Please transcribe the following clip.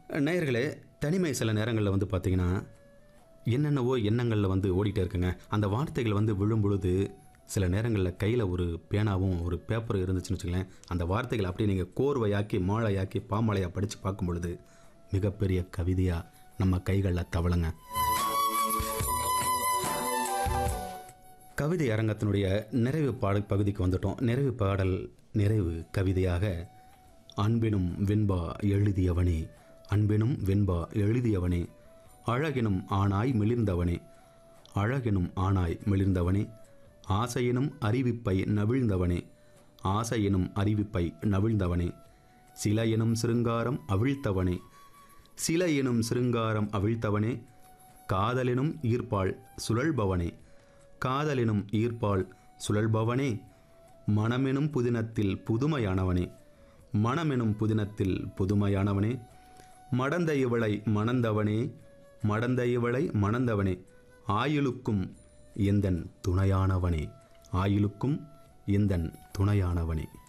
நேயர்களே தனிமை சில நேரங்களில் வந்து பார்த்தீங்கன்னா என்னென்னவோ எண்ணங்களில் வந்து ஓடிட்டே இருக்குங்க அந்த வார்த்தைகள் வந்து விழும் பொழுது சில நேரங்களில் கையில் ஒரு பேனாவும் ஒரு பேப்பரும் இருந்துச்சுன்னு வச்சுங்களேன் அந்த வார்த்தைகள் அப்படியே நீங்கள் கோர்வையாக்கி மாலையாக்கி பாமாலையாக படித்து பார்க்கும் பொழுது மிகப்பெரிய கவிதையாக நம்ம கைகளில் தவளுங்க கவிதை அரங்கத்தினுடைய நிறைவு பாட பகுதிக்கு வந்துட்டோம் நிறைவு பாடல் நிறைவு கவிதையாக அன்பினும் வெண்பா எழுதியவனே அன்பினும் வெண்பா எழுதியவனே அழகினும் ஆணாய் மிளிர்ந்தவனே அழகினும் ஆணாய் மிளிர்ந்தவனே ஆசையினும் அறிவிப்பை நவிழ்ந்தவனே ஆசையினும் அறிவிப்பை நவிழ்ந்தவனே சில எனும் சிருங்காரம் அவிழ்த்தவனே சில எனும் சிருங்காரம் அவிழ்த்தவனே காதலினும் ஈர்ப்பாள் சுழல்பவனே காதலினும் ஈர்ப்பாள் சுழல்பவனே மனமெனும் புதினத்தில் புதுமையானவனே மனமெனும் புதினத்தில் புதுமையானவனே மடந்த இவளை மணந்தவனே மடந்த இவளை மணந்தவனே ஆயுளுக்கும் எந்தன் துணையானவனே ஆயுளுக்கும் எந்தன் துணையானவனே